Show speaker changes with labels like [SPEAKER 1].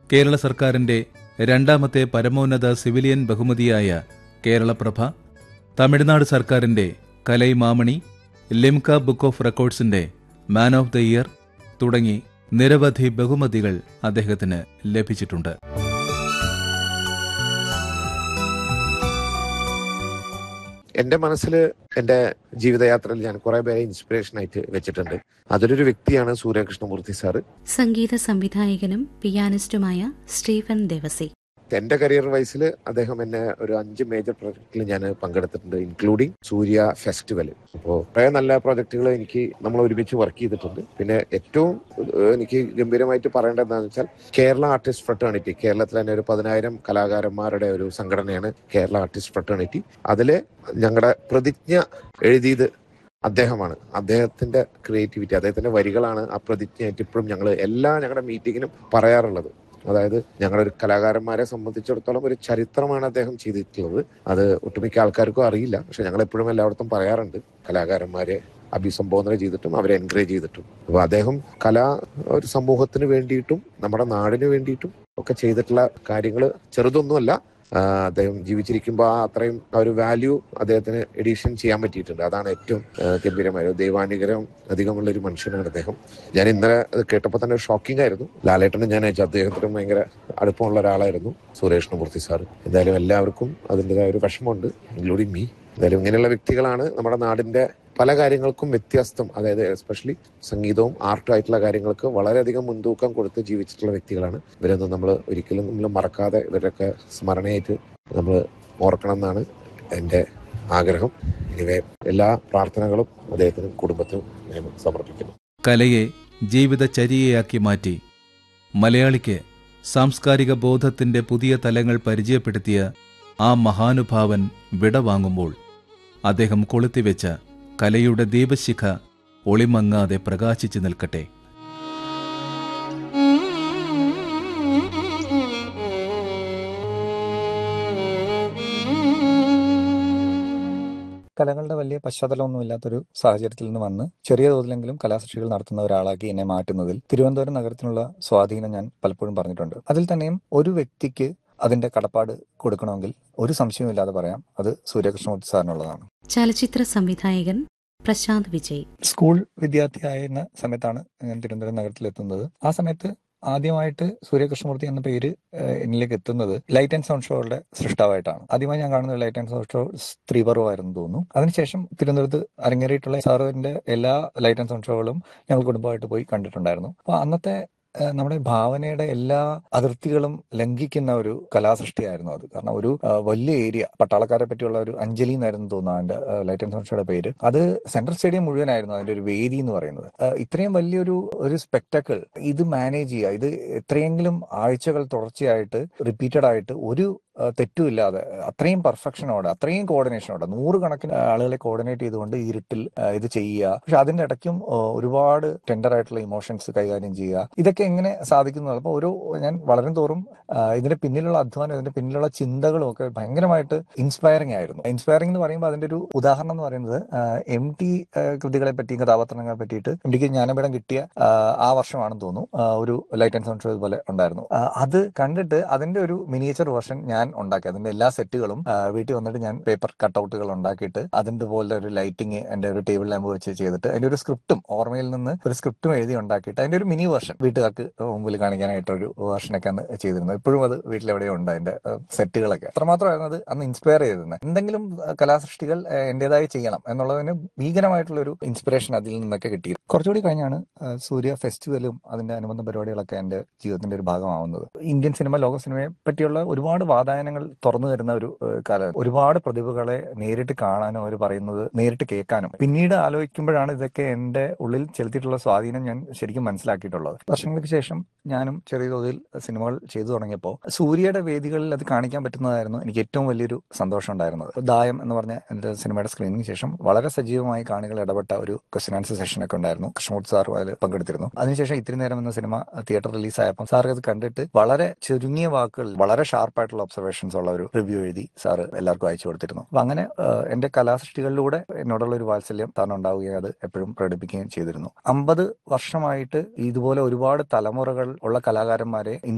[SPEAKER 1] കേരള സർക്കാരിന്റെ രണ്ടാമത്തെ പരമോന്നത സിവിലിയൻ ബഹുമതിയായ കേരളപ്രഭ തമിഴ്നാട് സർക്കാരിന്റെ കലൈമാമണി ലിംക ബുക്ക് ഓഫ് റെക്കോർഡ്സിന്റെ മാൻ ഓഫ് ദ ഇയർ തുടങ്ങി നിരവധി ബഹുമതികൾ അദ്ദേഹത്തിന് ലഭിച്ചിട്ടുണ്ട്
[SPEAKER 2] എന്റെ മനസ്സിൽ എന്റെ ജീവിതയാത്രയിൽ ഞാൻ കുറെ പേരെ ഇൻസ്പിറേഷൻ ആയിട്ട് വെച്ചിട്ടുണ്ട് അതിലൊരു വ്യക്തിയാണ് സൂര്യകൃഷ്ണമൂർത്തി സാറ്
[SPEAKER 3] സംഗീത സംവിധായകനും പിയാനിസ്റ്റുമായ സ്റ്റീഫൻ ദേവസി
[SPEAKER 2] എന്റെ കരിയർ വൈസിൽ അദ്ദേഹം എന്നെ ഒരു അഞ്ച് മേജർ പ്രൊജക്റ്റിൽ ഞാൻ പങ്കെടുത്തിട്ടുണ്ട് ഇൻക്ലൂഡിങ് സൂര്യ ഫെസ്റ്റിവൽ അപ്പോൾ കുറേ നല്ല പ്രോജക്റ്റുകൾ എനിക്ക് നമ്മൾ ഒരുമിച്ച് വർക്ക് ചെയ്തിട്ടുണ്ട് പിന്നെ ഏറ്റവും ഏഹ്, എനിക്ക് ഗംഭീരമായിട്ട് പറയേണ്ടത് എന്താണെന്ന് വെച്ചാൽ കേരള ആർട്ടിസ്റ്റ് ഫ്രട്ടേണിറ്റി കേരളത്തിൽ തന്നെ ഒരു പതിനായിരം കലാകാരന്മാരുടെ ഒരു സംഘടനയാണ് കേരള ആർട്ടിസ്റ്റ് ഫ്രട്ടേണിറ്റി അതിൽ ഞങ്ങളുടെ പ്രതിജ്ഞ എഴുതിയത് അദ്ദേഹമാണ് അദ്ദേഹത്തിന്റെ ക്രിയേറ്റിവിറ്റി അദ്ദേഹത്തിന്റെ വരികളാണ് ആ പ്രതിജ്ഞയായിട്ട് ഇപ്പോഴും ഞങ്ങൾ എല്ലാ ഞങ്ങളുടെ മീറ്റിങ്ങിനും പറയാറുള്ളത് അതായത് ഞങ്ങളുടെ ഒരു കലാകാരന്മാരെ സംബന്ധിച്ചിടത്തോളം ഒരു ചരിത്രമാണ് അദ്ദേഹം ചെയ്തിട്ടുള്ളത് അത് ഒട്ടുമിക്ക ആൾക്കാർക്കും അറിയില്ല പക്ഷെ ഞങ്ങൾ എപ്പോഴും എല്ലായിടത്തും പറയാറുണ്ട് കലാകാരന്മാരെ അഭിസംബോധന ചെയ്തിട്ടും അവരെ എൻകറേജ് ചെയ്തിട്ടും അപ്പൊ അദ്ദേഹം കല ഒരു സമൂഹത്തിന് വേണ്ടിയിട്ടും നമ്മുടെ നാടിന് വേണ്ടിയിട്ടും ഒക്കെ ചെയ്തിട്ടുള്ള കാര്യങ്ങൾ ചെറുതൊന്നുമല്ല ആ, അദ്ദേഹം ജീവിച്ചിരിക്കുമ്പോൾ ആ അത്രയും ആ ഒരു വാല്യൂ അദ്ദേഹത്തിന് എഡിഷൻ ചെയ്യാൻ പറ്റിയിട്ടുണ്ട് അതാണ് ഏറ്റവും ആ, ഗംഭീരമായ ഒരു ദൈവാനുഗ്രഹം അധികമുള്ള ഒരു മനുഷ്യനാണ് അദ്ദേഹം ഞാൻ ഇന്നലെ അത് കേട്ടപ്പോൾ തന്നെ ഷോക്കിംഗ് ആയിരുന്നു ലാലേട്ടനും ഞാൻ അയച്ചു അദ്ദേഹത്തിനും ഭയങ്കര അടുപ്പമുള്ള ഒരാളായിരുന്നു സുരേഷ് മൂർത്തി സാർ എന്തായാലും എല്ലാവർക്കും അതിൻ്റെതായ ഒരു വിഷമമുണ്ട് ഇൻക്ലൂഡിങ് മീ എന്തായാലും ഇങ്ങനെയുള്ള വ്യക്തികളാണ് നമ്മുടെ നാടിന്റെ പല കാര്യങ്ങൾക്കും വ്യത്യസ്തം അതായത് എസ്പെഷ്യലി സംഗീതവും ആർട്ടും ആയിട്ടുള്ള കാര്യങ്ങൾക്ക് വളരെയധികം മുൻതൂക്കം കൊടുത്ത് ജീവിച്ചിട്ടുള്ള വ്യക്തികളാണ് ഇവരൊന്നും നമ്മൾ ഒരിക്കലും നമ്മൾ മറക്കാതെ ഇവരൊക്കെ സ്മരണയായിട്ട് നമ്മൾ ഓർക്കണം എന്നാണ് എൻ്റെ ആഗ്രഹം ഇനിവേ എല്ലാ പ്രാർത്ഥനകളും അദ്ദേഹത്തിനും കുടുംബത്തിനും ഞാൻ സമർപ്പിക്കുന്നു
[SPEAKER 1] കലയെ ജീവിതചര്യയാക്കി മാറ്റി മലയാളിക്ക് സാംസ്കാരിക ബോധത്തിന്റെ പുതിയ തലങ്ങൾ പരിചയപ്പെടുത്തിയ ആ മഹാനുഭാവൻ വിടവാങ്ങുമ്പോൾ അദ്ദേഹം കൊളുത്തിവെച്ച കലയുടെ ദീപശിഖ ഒളിമങ്ങാതെ പ്രകാശിച്ചു നിൽക്കട്ടെ
[SPEAKER 4] കലകളുടെ വലിയ പശ്ചാത്തലമൊന്നും ഇല്ലാത്തൊരു സാഹചര്യത്തിൽ നിന്ന് വന്ന് ചെറിയ തോതിലെങ്കിലും കലാസൃഷ്ടികൾ നടത്തുന്ന ഒരാളാക്കി എന്നെ മാറ്റുന്നതിൽ തിരുവനന്തപുരം നഗരത്തിനുള്ള സ്വാധീനം ഞാൻ പലപ്പോഴും പറഞ്ഞിട്ടുണ്ട് അതിൽ തന്നെയും ഒരു വ്യക്തിക്ക് അതിന്റെ കടപ്പാട് കൊടുക്കണമെങ്കിൽ ഒരു സംശയവുമില്ലാതെ പറയാം അത് സൂര്യകൃഷ്ണമൂർത്തി സാറിനുള്ളതാണ്
[SPEAKER 3] ചലച്ചിത്ര സംവിധായകൻ പ്രശാന്ത് വിജയ്
[SPEAKER 4] സ്കൂൾ വിദ്യാർത്ഥിയായിരുന്ന സമയത്താണ് ഞാൻ തിരുവനന്തപുരം നഗരത്തിലെത്തുന്നത് ആ സമയത്ത് ആദ്യമായിട്ട് സൂര്യകൃഷ്ണമൂർത്തി എന്ന പേര് ഏഹ്, എന്നിലേക്ക് എത്തുന്നത് ലൈറ്റ് ആൻഡ് സൗണ്ട് ഷോകളുടെ സൃഷ്ടാവായിട്ടാണ് ആദ്യമായി ഞാൻ കാണുന്നത് ലൈറ്റ് ആൻഡ് സൗണ്ട് ഷോ സ്ത്രീപർവമായിരുന്നു തോന്നുന്നു അതിനുശേഷം തിരുവനന്തപുരത്ത് അരങ്ങേറിയിട്ടുള്ള സാറിന്റെ എല്ലാ ലൈറ്റ് ആൻഡ് സൗണ്ട് ഷോകളും ഞങ്ങൾ കുടുംബമായിട്ട് പോയി കണ്ടിട്ടുണ്ടായിരുന്നു അപ്പൊ അന്നത്തെ ഏഹ്, നമ്മുടെ ഭാവനയുടെ എല്ലാ അതിർത്തികളും ലംഘിക്കുന്ന ഒരു കലാസൃഷ്ടിയായിരുന്നു അത് കാരണം ഒരു ഏഹ്, വലിയ ഏരിയ പട്ടാളക്കാരെ പറ്റിയുള്ള ഒരു അഞ്ജലി എന്നായിരുന്നു തോന്നുന്നു അതിന്റെ ലൈറ്റ് ആൻഡ് സൗണ്ട് ഷോയുടെ പേര് അത് സെൻട്രൽ സ്റ്റേഡിയം മുഴുവനായിരുന്നു അതിന്റെ ഒരു വേദി എന്ന് പറയുന്നത് ഏഹ്, ഇത്രയും വലിയൊരു ഒരു സ്പെക്ടക്കിൾ ഇത് മാനേജ് ചെയ്യുക ഇത് എത്രയെങ്കിലും ആഴ്ചകൾ തുടർച്ചയായിട്ട് റിപ്പീറ്റഡ് ആയിട്ട് ഒരു ഏഹ്, തെറ്റുമില്ലാതെ അത്രയും പെർഫെക്ഷനോടെ അത്രയും കോർഡിനേഷനോടെ നൂറുകണക്കിന് ആളുകളെ കോർഡിനേറ്റ് ചെയ്തുകൊണ്ട് ഈ ഇരുട്ടിൽ ഏഹ്, ഇത് ചെയ്യുക പക്ഷെ അതിന്റെ ഇടയ്ക്കും ഏഹ്, ഒരുപാട് ടെൻഡർ ആയിട്ടുള്ള ഇമോഷൻസ് കൈകാര്യം ചെയ്യുക ഇതൊക്കെ എങ്ങനെ സാധിക്കുന്നു അപ്പോൾ ഒരു ഞാൻ വളരും തോറും ആഹ്, ഇതിന്റെ പിന്നിലുള്ള അധ്വാനം ഇതിന്റെ പിന്നിലുള്ള ചിന്തകളും ഒക്കെ ഭയങ്കരമായിട്ട് ഇൻസ്പയറിംഗ് ആയിരുന്നു ഇൻസ്പയറിംഗ് എന്ന് പറയുമ്പോൾ അതിന്റെ ഒരു ഉദാഹരണം എന്ന് പറയുന്നത് എം ടി കൃതികളെ പറ്റി കഥാപാത്രങ്ങളെ പറ്റിയിട്ട് എം ടിക്ക് ജ്ഞാനപീഠം കിട്ടിയ ആഹ്, ആ വർഷമാണെന്ന് തോന്നുന്നു ആഹ്, ഒരു ലൈറ്റ് ആൻഡ് സൗണ്ട് ഷോ ഇതുപോലെ ഉണ്ടായിരുന്നു ആഹ്, അത് കണ്ടിട്ട് അതിന്റെ ഒരു മിനിയേച്ചർ വേർഷൻ ഞാൻ ഉണ്ടാക്കി അതിന്റെ എല്ലാ സെറ്റുകളും ആഹ്, വീട്ടിൽ വന്നിട്ട് ഞാൻ പേപ്പർ കട്ടൗട്ടുകൾ ഉണ്ടാക്കിയിട്ട് അതിന്റെ പോലെ ഒരു ലൈറ്റിംഗ് എന്റെ ഒരു ടേബിൾ ലാമ്പ് വെച്ച് ചെയ്തിട്ട് അതിന്റെ ഒരു സ്ക്രിപ്റ്റും ഓർമ്മയിൽ നിന്ന് ഒരു സ്ക്രിപ്റ്റും എഴുതി ഉണ്ടാക്കിയിട്ട് അതിന്റെ ഒരു മിനി വേർഷൻ വീട്ടുകാർക്ക് മുമ്പിൽ കാണിക്കാനായിട്ട് ഒരു വേർഷനൊക്കെ അന്ന് ചെയ്തിരുന്നു ഇപ്പോഴും അത് വീട്ടിലെവിടെയോ ഉണ്ട് അതിന്റെ ഏഹ്, സെറ്റുകളൊക്കെ അത്രമാത്രമായിരുന്നു അത് അന്ന് ഇൻസ്പയർ ചെയ്തിരുന്നത് എന്തെങ്കിലും ഏഹ്, കലാസൃഷ്ടികൾ ഏഹ്, എന്റേതായി ചെയ്യണം എന്നുള്ളതിന് ഭീകരമായിട്ടുള്ള ഒരു ഇൻസ്പിറേഷൻ അതിൽ നിന്നൊക്കെ കിട്ടി കുറച്ചുകൂടി കഴിഞ്ഞാണ് ഏഹ്, സൂര്യ ഫെസ്റ്റിവലും അതിന്റെ അനുബന്ധ പരിപാടികളൊക്കെ എന്റെ ജീവിതത്തിന്റെ ഒരു ഭാഗമാവുന്നത് ഇന്ത്യൻ സിനിമ ലോക സിനിമയെ പറ്റിയുള്ള ഒരുപാട് വാതായനങ്ങൾ തുറന്നു തരുന്ന ഒരു ഏഹ്, കാലം ഒരുപാട് പ്രതിഭകളെ നേരിട്ട് കാണാനും അവർ പറയുന്നത് നേരിട്ട് കേൾക്കാനും പിന്നീട് ആലോചിക്കുമ്പോഴാണ് ഇതൊക്കെ എന്റെ ഉള്ളിൽ ചെലുത്തിയിട്ടുള്ള സ്വാധീനം ഞാൻ ശരിക്കും മനസ്സിലാക്കിയിട്ടുള്ളത് വർഷങ്ങൾക്ക് ശേഷം ഞാനും ചെറിയ തോതിൽ സിനിമകൾ ചെയ്തു തുടങ്ങിയപ്പോൾ സൂര്യയുടെ വേദികളിൽ അത് കാണിക്കാൻ പറ്റുന്നതായിരുന്നു എനിക്ക് ഏറ്റവും വലിയൊരു സന്തോഷം ഉണ്ടായിരുന്നത് ദായം എന്ന് പറഞ്ഞ എന്റെ സിനിമയുടെ സ്ക്രീനിന് ശേഷം വളരെ സജീവമായി കാണികൾ ഇടപെട്ട ഒരു ക്വസ്റ്റൻ ആൻസർ സെഷൻ ഒക്കെ ഉണ്ടായിരുന്നു കൃഷ്ണമൂർത്തി സാറും അതിൽ പങ്കെടുത്തിരുന്നു അതിനുശേഷം ഇത്തിരി നേരം എന്ന സിനിമ തിയേറ്റർ റിലീസ് ആയപ്പോൾ സാർ അത് കണ്ടിട്ട് വളരെ ചുരുങ്ങിയ വാക്കുകൾ വളരെ ഷാർപ്പായിട്ടുള്ള ഒബ്സർവേഷൻസ് ഉള്ള ഒരു റിവ്യൂ എഴുതി സാറ് എല്ലാവർക്കും അയച്ചു കൊടുത്തിരുന്നു അപ്പൊ അങ്ങനെ ഏഹ്, എന്റെ കലാസൃഷ്ടികളിലൂടെ എന്നോടുള്ള ഒരു വാത്സല്യം സാറിന് ഉണ്ടാവുകയും അത് എപ്പോഴും പ്രകടിപ്പിക്കുകയും ചെയ്തിരുന്നു അമ്പത് വർഷമായിട്ട് ഇതുപോലെ ഒരുപാട് തലമുറകൾ ഉള്ള കലാകാരന്മാരെ